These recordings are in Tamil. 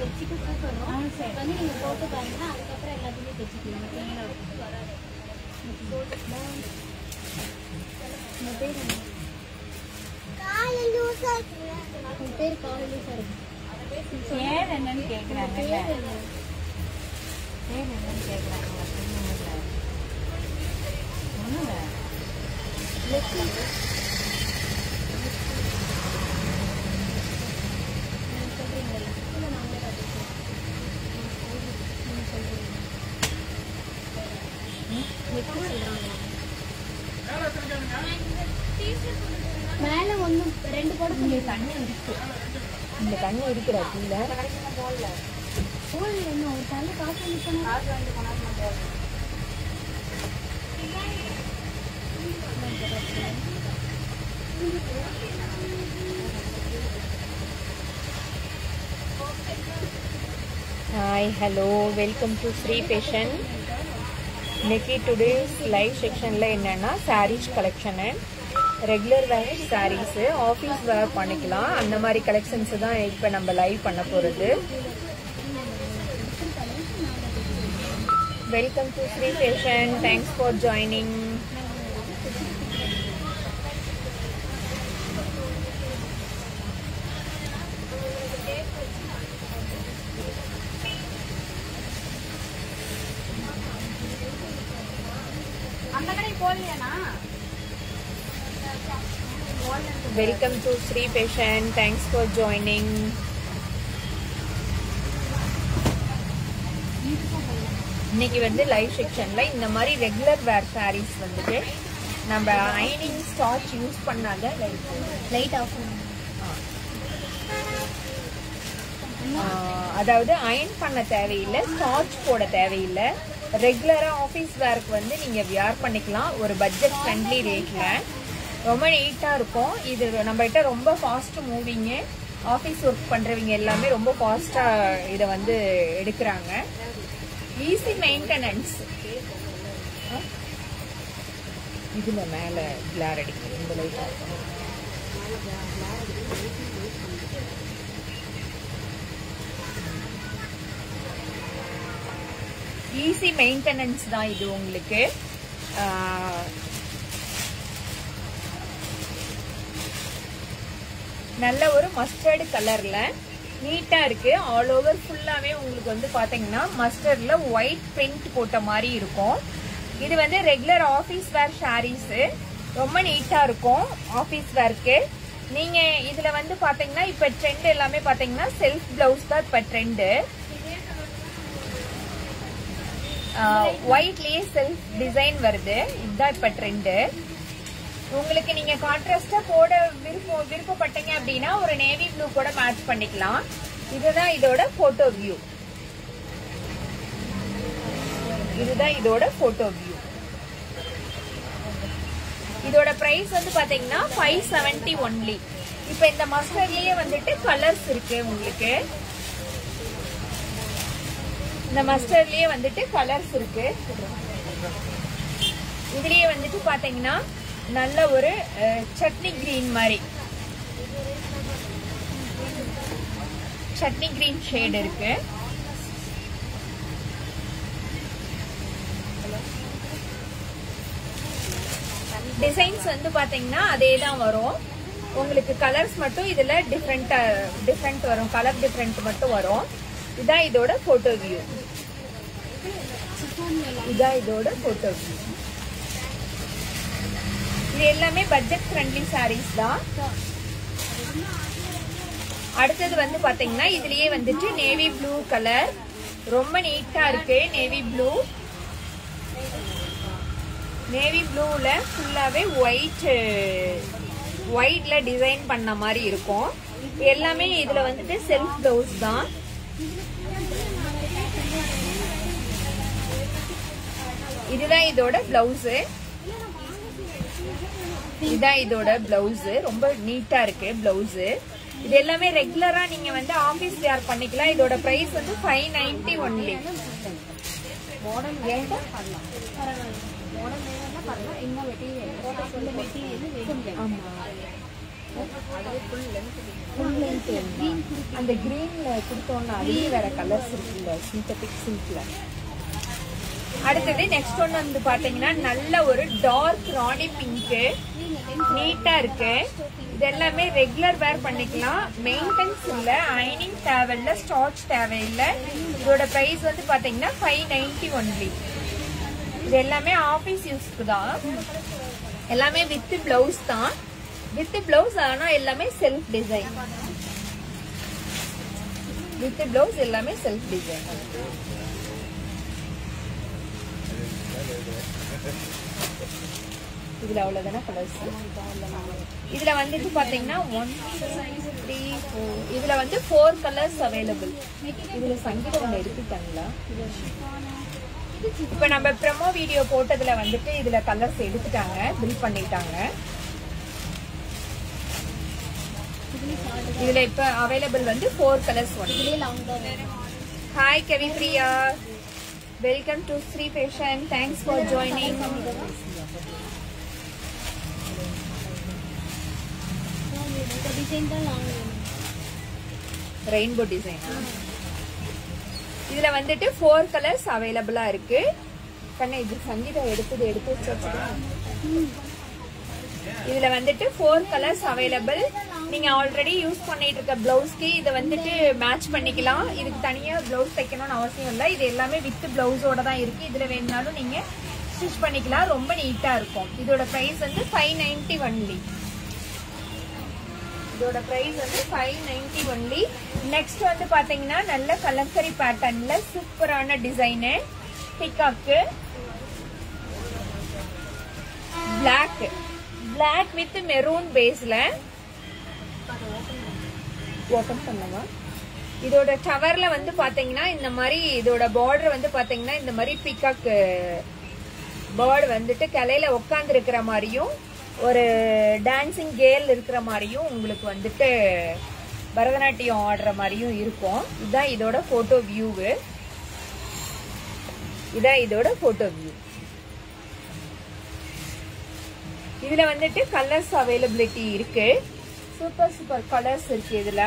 தைச்சிட்டு கூப்பிடணும் ஆ, சரி. வந்து நீங்க போட்டு பாருங்க அதுக்கப்புறம் எல்லாத்தையுமே தைச்சிக்கலாம் க்ளீனாக உங்க பேர் என்ன உங்க பேர் காலையில சார் பேர் என்னன்னு கேக்குறாங்கல்ல பேர் என்ன பேர் என்னன்னு கேக்குறாங்க ஒண்ணுல நீங்க சொல்றீங்கல்ல இல்லை நாங்களே பார்த்துக்கிறோம் நீங்க சொல்றீங்க எப்படி சொல்றாங்க மேலே ஒன்று ரெண்டு போட இங்க தண்ணி இருக்கு இந்த தண்ணி இருக்கிற கீழே போல் என்ன ஒரு தலை காசு நிற்கணும் hi hello welcome to Sri Fashion இன்னைக்கு டுடேஸ் லைவ் செக்ஷனில் என்னென்னா sarees collection regular wear sarees office wear பண்ணிக்கலாம் அந்த மாதிரி கலெக்ஷன்ஸ் தான் இப்போ நம்ம லைவ் பண்ண போகிறது welcome to Sri Fashion thanks for joining welcome to Sri Fashion thanks for joining இன்னைக்கு வந்து லைவ் செக்ஷன்ல இந்த மாதிரி ரெகுலர் வேர் சாரீஸ் வந்துட்டு நம்ம அயனிங் ஸ்டார்ச் யூஸ் பண்ணாத லைக் லைட் ஆஃப் பண்ணுங்க அதாவது அயன் பண்ண தேவையில்லை ஸ்டார்ச் போட தேவையில்லை ரெகுலரா ஆஃபீஸ் வேர்க்கு வந்து நீங்க வியர் பண்ணிக்கலாம் ஒரு பட்ஜெட் ஃப்ரெண்ட்லி ரேட்ல ரொம்ப நீட்டா இருக்கும் இது நம்ம கிட்ட ரொம்ப ஃபாஸ்ட் மூவிங்கு ஆஃபீஸ் ஒர்க் பண்றவங்க எல்லாமே ரொம்ப ஃபாஸ்டா இதை வந்து எடுக்கிறாங்க ஈஸி மெயின்டெனன்ஸ் இதுல மேல கிளார் அடிக்குது இந்த லைட் ஈஸி மெயின்டெனன்ஸ் தான் இது உங்களுக்கு ஆஹ், நல்ல ஒரு மஸ்டர்டு கலர்ல நீட்டா இருக்கு ஆல் ஓவர் ஃபுல்லாவே உங்களுக்கு வந்து பாத்தீங்கன்னா மஸ்டர்ட்ல ஒயிட் பிரிண்ட் போட்ட மாதிரி இருக்கும் இது வந்து ரெகுலர் ஆபீஸ் வேர் ஷாரீஸ் ரொம்ப நீட்டா இருக்கும் ஆபீஸ் வேர்க்கு நீங்க இதுல வந்து பாத்தீங்கன்னா இப்ப ட்ரெண்ட் எல்லாமே பாத்தீங்கன்னா செல்ஃப் பிளவுஸ் தான் இப்ப ட்ரெண்டு ஒயிட்லயே செல்ஃப் டிசைன் வருது இதுதான் இப்ப ட்ரெண்டு உங்களுக்கு நீங்க கான்ட்ராஸ்டா போட விருப்பம் விருப்பப்பட்டீங்க அப்படின்னா ஒரு நேவி ப்ளூ கூட மேட்ச் பண்ணிக்கலாம் இதுதான் இதோட போட்டோ வியூ இதுதான் இதோட போட்டோ வியூ இதோட பிரைஸ் வந்து பாத்தீங்கன்னா ஃபைவ் செவன்டி ஒன்லி இப்ப இந்த மஸ்டர்லயே வந்துட்டு கலர்ஸ் இருக்கு உங்களுக்கு இந்த மஸ்டர்லயே வந்துட்டு கலர்ஸ் இருக்கு இதுலயே வந்துட்டு பாத்தீங்கன்னா நல்ல ஒரு அஹ், சட்னி கிரீன் மாதிரி சட்னி கிரீன் ஷேட் இருக்கு டிசைன்ஸ் வந்து பாத்தீங்கன்னா அதே தான் வரும் உங்களுக்கு கலர்ஸ் மட்டும் இதுல டிஃப்ரெண்ட் டிஃப்ரெண்ட் வரும் கலர் டிஃப்ரெண்ட் மட்டும் வரும் இதான் இதோட போட்டோ வியூ இதான் இதோட போட்டோ வியூ இது எல்லாமே பட்ஜெட் ஃப்ரெண்ட்லி சாரீஸ் தான் அடுத்தது வந்து பாத்தீங்கன்னா இதுலயே வந்துட்டு நேவி ப்ளூ கலர் ரொம்ப நீட்டா இருக்கு நேவி ப்ளூ நேவி ப்ளூல ஃபுல்லாவே ஒயிட் ஒயிட்ல டிசைன் பண்ண மாதிரி இருக்கும் எல்லாமே இதுல வந்துட்டு செல்ஃப் பிளவுஸ் தான் இதுதான் இதோட பிளவுஸ் இதான் இதோட பிளவுஸ் ரொம்ப நீட்டா இருக்கு பிளவுஸ் இது எல்லாமே ரெகுலரா நீங்க வந்து ஆபீஸ் வேர் பண்ணிக்கலாம் இதோட பிரைஸ் வந்து ஃபைவ் நைன்டி ஒன்லி மாடல் வேண்டாம் பண்ணலாம் பரவாயில்ல மாடல் வேணும்னா பண்ணலாம் இந்த மெட்டீரியல் இந்த மெட்டீரியல் ஆமா அதுவே ஃபுல் லென்த் ஃபுல் லென்த் அந்த கிரீன்ல கொடுத்தோம்னா அதுலயே வேற கலர்ஸ் இருக்குல்ல சிந்தட்டிக் சில்க்ல அடுத்தது நெக்ஸ்ட் ஒன்று வந்து பாத்தீங்கன்னா நல்ல ஒரு டார்க் ராணி பிங்க் நீட்டா இருக்கு இது எல்லாமே ரெகுலர் வேர் பண்ணிக்கலாம் மெயின்டெனன்ஸ் இல்ல அயனிங் தேவையில்ல ஸ்டார்ச் தேவையில்லை இதோட பிரைஸ் வந்து பாத்தீங்கன்னா ஃபைவ் நைன்டி ஒன்லி இது எல்லாமே ஆபீஸ் யூஸ்க்கு தான் எல்லாமே வித் பிளவுஸ் தான் வித் பிளவுஸ் ஆனா எல்லாமே செல்ஃப் டிசைன் வித் பிளவுஸ் எல்லாமே செல்ஃப் டிசைன் இதுல அவ்வளவுதானே கலர்ஸ் இதுல வந்துட்டு பாத்தீங்கன்னா ஒன் த்ரீ ஃபோர் இதுல வந்து ஃபோர் கலர்ஸ் அவைலபிள் இதுல சங்கீதம் ஒன்று எடுத்துட்டாங்களா இப்ப நம்ம ப்ரமோ வீடியோ போட்டதுல வந்துட்டு இதுல கலர்ஸ் எடுத்துட்டாங்க பில் பண்ணிட்டாங்க இதுல இப்ப அவைலபிள் வந்து ஃபோர் கலர்ஸ் ஒன் இதுலயே லாங் தான் hi Kavipriya welcome to Sri Fashion thanks for joining இந்த டிசைன் தான் லாங் ரெயின்போ டிசைனா இதுல வந்துட்டு ஃபோர் கலர்ஸ் அவைலபிளா இருக்கு கண்ணா இது சங்கீதம் எடுத்தது எடுத்து வச்சா இதுல வந்துட்டு ஃபோர் கலர்ஸ் அவைலபிள் நீங்க ஆல்ரெடி யூஸ் பண்ணிட்டு இருக்க பிளவுஸ்க்கு இதை வந்துட்டு மேட்ச் பண்ணிக்கலாம் இதுக்கு தனியா பிளவுஸ் தைக்கணும்னு அவசியம் இல்லை இது எல்லாமே வித் பிளவுஸோட தான் இருக்கு இதுல வேணும்னாலும் நீங்க ஸ்டிச் பண்ணிக்கலாம் ரொம்ப நீட்டா இருக்கும் இதோட பிரைஸ் வந்து ஃபைவ் நைன்டி ஒன்லி இதோட பிரைஸ் வந்து ஃபைவ் நைன்டி ஒன்லி நெக்ஸ்ட் வந்து பாத்தீங்கன்னா நல்ல கலங்கரி பேட்டர்ன்ல சூப்பரான design peacock black black with maroon பேஸ்ல ஓபன் பண்ணவா இதோட டவர்ல வந்து பாத்தீங்கன்னா இந்த மாதிரி இதோட பார்டர் வந்து பாத்தீங்கன்னா இந்த மாதிரி பிகாக் பேர்டு வந்துட்டு கிளையில உட்கார்ந்து இருக்கிற மாதிரியும் ஒரு டான்சிங் கேர்ள் இருக்கிற மாதிரியும் உங்களுக்கு வந்துட்டு பரதநாட்டியம் ஆடுற மாதிரியும் இருக்கும் இதுதான் இதோட போட்டோ வியூவு இதான் இதோட போட்டோ வியூ இதுல வந்துட்டு கலர்ஸ் அவைலபிலிட்டி இருக்கு சூப்பர் சூப்பர் கலர்ஸ் இருக்கு இதுல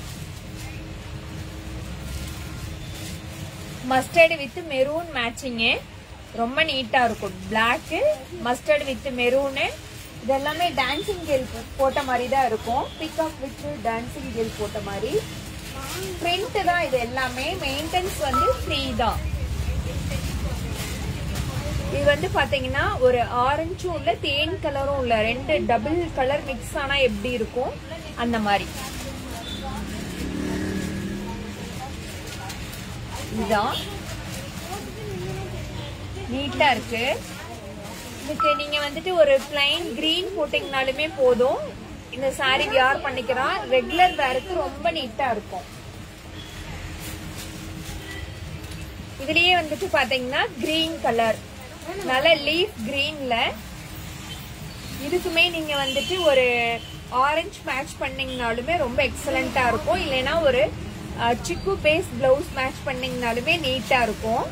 மஸ்டர்டு வித் மெரூன் மேட்சிங்கு ரொம்ப நீட்டா இருக்கும் Black மஸ்டர்ட் வித் மெரூனு இது எல்லாமே டான்சிங் கேல் போட்ட மாதிரி தான் இருக்கும் பிக்அப் வித் டான்சிங் கேல் போட்ட மாதிரி பிரிண்ட் தான் இது எல்லாமே மெயின்டெனன்ஸ் வந்து ஃப்ரீ தான் இது வந்து பாத்தீங்கன்னா ஒரு ஆரஞ்சும் இல்ல தேன் கலரும் இல்ல ரெண்டு டபுள் கலர் மிக்ஸ் ஆனா எப்படி இருக்கும் அந்த மாதிரி இதுதான் நீட்டா இருக்கு இதுக்கு நீங்க வந்துட்டு ஒரு பிளைன் கிரீன் போட்டீங்கனாலுமே போதும் இந்த saree வியர் பண்ணிக்கலாம் ரெகுலர் வேருக்கு ரொம்ப நீட்டா இருக்கும் இதுலயே வந்துட்டு பாத்தீங்கன்னா கிரீன் கலர் நல்ல லீஃப் கிரீன்ல இதுக்குமே நீங்க வந்துட்டு ஒரு ஆரஞ்சு மேட்ச் பண்ணீங்கனாலுமே ரொம்ப எக்ஸலண்டா இருக்கும் இல்லைன்னா ஒரு அஹ், சிக்கு பேஸ் பிளவுஸ் மேட்ச் பண்ணீங்கனாலுமே நீட்டா இருக்கும்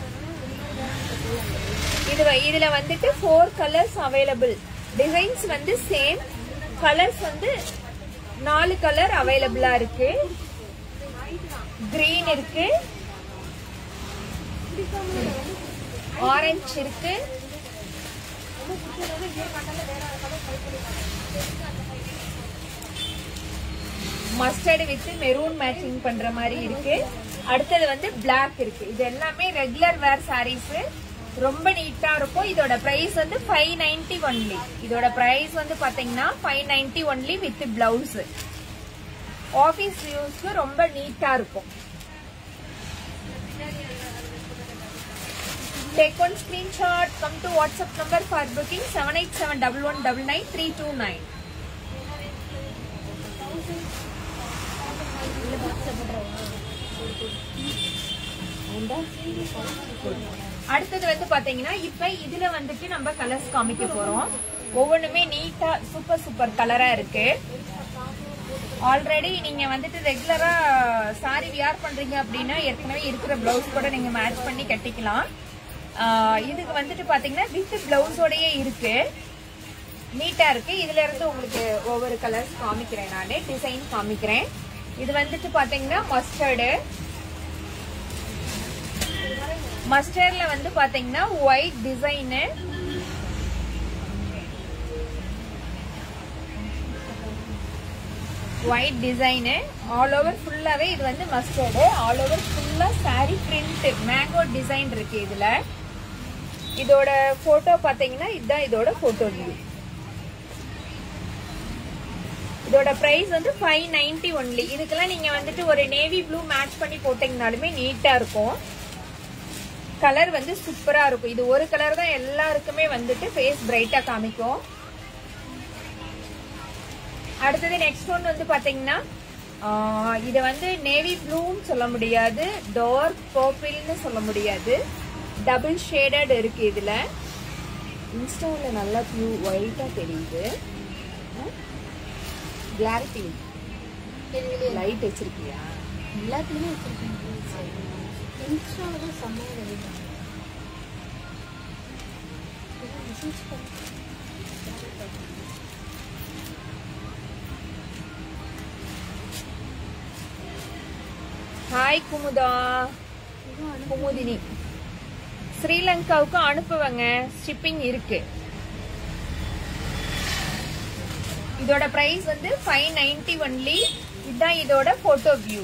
இது வ- இதுல வந்துட்டு ஃபோர் கலர்ஸ் அவைலபிள் டிசைன்ஸ் வந்து சேம் கலர்ஸ் வந்து நாலு கலர் அவைலபிளா இருக்கு கிரீன் இருக்கு ஆரஞ்சு இருக்கு மஸ்டர்டு வித் மெரூன் மேட்சிங் பண்ற மாதிரி இருக்கு அடுத்தது வந்து Black இருக்கு இது எல்லாமே ரெகுலர் வேர் சாரீஸ் ரொம்ப நீட்டா இருக்கும் இதோட பிரைஸ் வந்து ஃபைவ் நைன்டி ஒன்லி இதோட பிரைஸ் வந்து பாத்தீங்கன்னா five ninety only with blouse office யூஸ்க்கு ரொம்ப நீட்டா இருக்கும் Take one screenshot. Come to WhatsApp number for booking seven eight seven double one double nine three two nine. அடுத்தது வந்து பாத்தீங்கன்னா இப்ப இதுல வந்துட்டு நம்ம கலர்ஸ் காமிக்க போறோம் ஒவ்வொன்றுமே நீட்டா சூப்பர் சூப்பர் கலரா இருக்கு ஆல்ரெடி நீங்க வந்துட்டு ரெகுலரா சாரி வியர் பண்றீங்க அப்படின்னா ஏற்கனவே இருக்கிற பிளவுஸ் கூட நீங்க மேட்ச் பண்ணி கட்டிக்கலாம் ஆஹ் இதுக்கு வந்துட்டு பாத்தீங்கன்னா வித் பிளவுஸோடயே இருக்கு நீட்டா இருக்கு இதுல இருந்து உங்களுக்கு ஒவ்வொரு கலர்ஸ் காமிக்கிறேன் நானு டிசைன் காமிக்கிறேன் இது வந்துட்டு பாத்தீங்கன்னா மஸ்டர்டு மஸ்டர்ட்ல வந்து பாத்தீங்கன்னா white design white design all over ஃபுல்லாவே இது வந்து மஸ்டர்டு ஆல் ஓவர் ஃபுல்லா சாரி பிரிண்ட் மேங்கோ டிசைன் இருக்கு இதுல இதோட போட்டோ பாத்தீங்கன்னா இதுதான் இதோட போட்டோ வியூ இதோட பிரைஸ் வந்து ஃபைவ் நைன்டி ஒன்லி இதுக்கெல்லாம் நீங்க வந்துட்டு ஒரு நேவி ப்ளூ மேட்ச் பண்ணி போட்டீங்கனாலுமே நீட்டா இருக்கும் கலர் வந்து சூப்பரா இருக்கும் இது ஒரு கலர் தான் எல்லாருக்குமே வந்துட்டு ஃபேஸ் பிரைட்டா காமிக்கும் அடுத்தது நெக்ஸ்ட் ஒன் வந்து பாத்தீங்கன்னா ஆஹ், இது வந்து நேவி ப்ளூன்னு சொல்ல முடியாது டார்க் பர்பிள்னு சொல்ல முடியாது டபுள் ஷேடட் இருக்கு இதுல இன்ஸ்டாவில் நல்லா பியூ ஒயிட்டா தெரியுது கிளாரிட்டி லைட் வச்சிருக்கியா எல்லாத்துலயுமே வச்சிருக்கேன் இன்ஸ்டாவில் தான் செம்மையாக வருது இதெல்லாம் மெசேஜ் பண்ணி ஹாய் குமுதா இதுவும் அனுப்பி குமுதினி ஸ்ரீலங்காவுக்கு அனுப்புவங்க ஷிப்பிங் இருக்கு இதோட பிரைஸ் வந்து ஃபைவ் நைன்டி ஒன்லி இதுதான் இதோட போட்டோ வியூ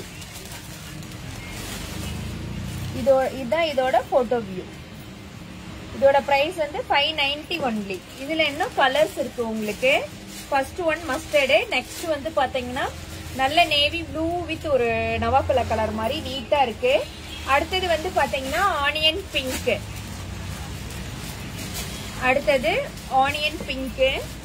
இதோ இதுதான் இதோட போட்டோ வியூ இதோட பிரைஸ் வந்து ஃபைவ் நைன்டி ஒன்லி இதுல இன்னும் கலர்ஸ் இருக்கு உங்களுக்கு ஃபர்ஸ்ட் ஒன் மஸ்டர்டு நெக்ஸ்ட் வந்து பாத்தீங்கன்னா நல்ல நேவி ப்ளூ வித் ஒரு நவாப்பழ கலர் மாதிரி நீட்டா இருக்கு அடுத்தது வந்து பாத்தீங்கன்னா ஆனியன் பிங்க் அடுத்தது ஆனியன் பிங்க்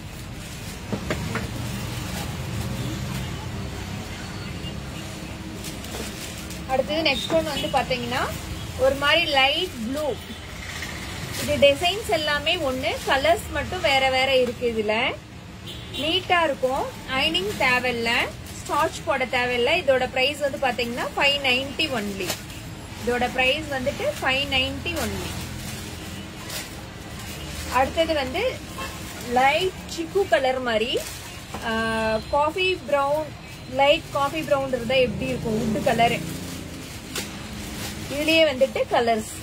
அடுத்தது நெக்ஸ்ட் ஒன் வந்து பாத்தீங்கன்னா ஒரு மாதிரி லைட் ப்ளூ இது டிசைன்ஸ் எல்லாமே ஒண்ணு கலர்ஸ் மட்டும் வேற வேற இருக்கு இதுல நீட்டா இருக்கும் ஐனிங் தேவையில்ல ஸ்டார்ச் போட தேவையில்ல இதோட பிரைஸ் வந்து பாத்தீங்கன்னா ஃபைவ் நைன்டி ஒன்லி இதோட பிரைஸ் வந்துட்டு ஃபைவ் நைன்டி ஒன்லி அடுத்தது வந்து லைட் சிக்கு கலர் மாதிரி coffee brown light coffee brown இருந்தா எப்படி இருக்கும் உட்டு கலர் இதுலயே வந்துட்டு கலர்ஸ்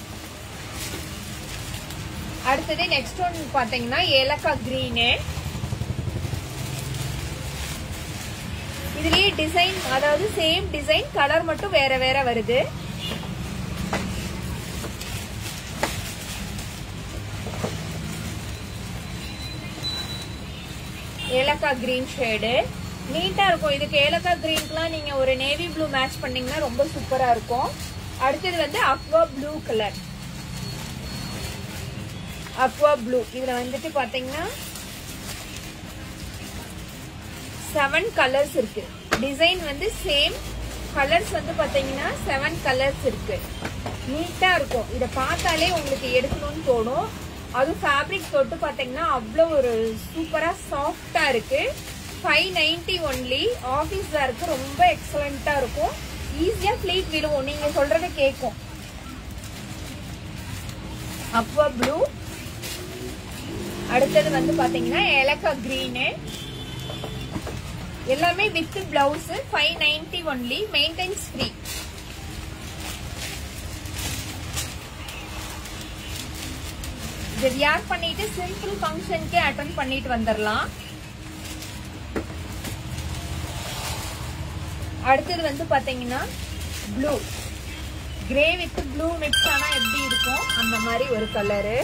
அடுத்தது நெக்ஸ்ட் ஒன் பாத்தீங்கன்னா ஏலக்காய் கிரீனு இதுலயே டிசைன் அதாவது சேம் டிசைன் கலர் மட்டும் வேற வேற வருது ஏலக்காய் கிரீன் ஷேடு நீட்டா இருக்கும் இதுக்கு ஏலக்காய் கிரீன்க்குலாம் நீங்க ஒரு நேவி ப்ளூ மேட்ச் பண்ணீங்கன்னா ரொம்ப சூப்பரா இருக்கும் அடுத்தது வந்து aqua blue colour aqua blue இதுல வந்துட்டு பாத்தீங்கன்னா செவன் கலர்ஸ் இருக்கு டிசைன் வந்து சேம் கலர்ஸ் வந்து பாத்தீங்கன்னா செவன் கலர்ஸ் இருக்கு நீட்டா இருக்கும் இத பார்த்தாலே உங்களுக்கு எடுக்கணும்னு தோணும் அது ஃபேப்ரிக் தொட்டு பாத்தீங்கன்னா அவ்வளோ ஒரு சூப்பரா சாஃப்டா இருக்கு ஃபைவ் நைன்டி ஒன்லி ஆஃபீஸ் இருக்கு ரொம்ப எக்ஸலண்டா இருக்கும் ஈஸியா ஃபிளீட் விழுவும் நீங்க சொல்றத கேட்கும் அக்வா ப்ளூ அடுத்தது வந்து பாத்தீங்கன்னா ஏலக்காய் கிரீனு எல்லாமே with blouse five ninety only maintenance free இது வியர் பண்ணிட்டு சிம்பிள் ஃபங்க்ஷனுக்கு அட்டன் பண்ணிட்டு வந்துடலாம் அடுத்தது வந்து பாத்தீங்கன்னா blue grey with blue mix ஆனா எப்படி இருக்கும் அந்த மாதிரி ஒரு கலரு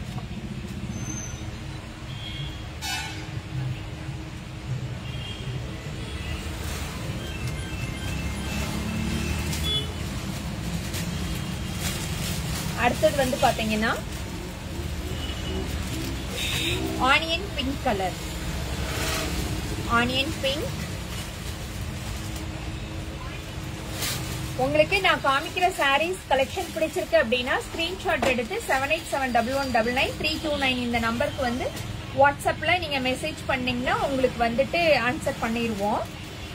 அடுத்தது வந்து பாத்தீங்கன்னா onion pink colour onion pink உங்களுக்கு நான் காமிக்கிற சாரீஸ் கலெக்ஷன் பிடிச்சிருக்கு அப்படின்னா ஸ்கிரீன்ஷாட் எடுத்து seven eight seven double one double nine three two nine இந்த நம்பருக்கு வந்து வாட்ஸ்அப்ல நீங்க மெசேஜ் பண்ணீங்கன்னா உங்களுக்கு வந்துட்டு ஆன்சர் பண்ணிடுவோம்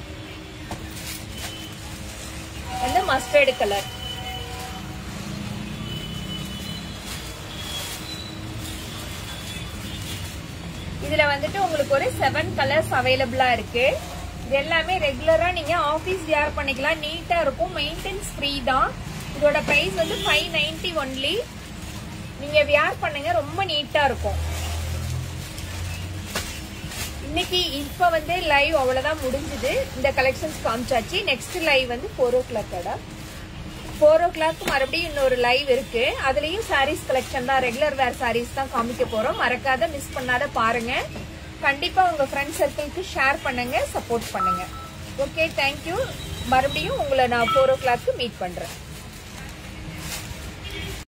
வந்து மஸ்டர்டு கலர் இதுல வந்துட்டு உங்களுக்கு ஒரு செவன் கலர்ஸ் அவைலபிளா இருக்கு இது எல்லாமே ரெகுலரா நீங்க ஆபீஸ் வியர் பண்ணிக்கலாம் நீட்டா இருக்கும் மெயின்டெனன்ஸ் ஃப்ரீ தான் இதோட பிரைஸ் வந்து ஃபைவ் நைன்டி ஒன்லி நீங்க வியர் பண்ணுங்க ரொம்ப நீட்டா இருக்கும் இன்னைக்கு இப்ப வந்து லைவ் அவ்வளவுதான் முடிஞ்சது இந்த கலெக்ஷன்ஸ் காமிச்சாச்சு நெக்ஸ்ட் லைவ் வந்து ஃபோர் ஓ கிளாக்கோட ஃபோர் ஓ கிளாக் மறுபடியும் இன்னொரு லைவ் இருக்கு அதுலயும் சாரீஸ் கலெக்ஷன் தான் ரெகுலர் வேர் சாரீஸ் தான் காமிக்க போறோம் மறக்காத மிஸ் பண்ணாத பாருங்க கண்டிப்பா உங்க ஃப்ரெண்ட் சர்க்கிள்க்கு ஷேர் பண்ணுங்க சப்போர்ட் பண்ணுங்க ஓகே தேங்க்யூ மறுபடியும் உங்களை நான் ஃபோர் ஓ கிளாக்கு மீட் பண்றேன்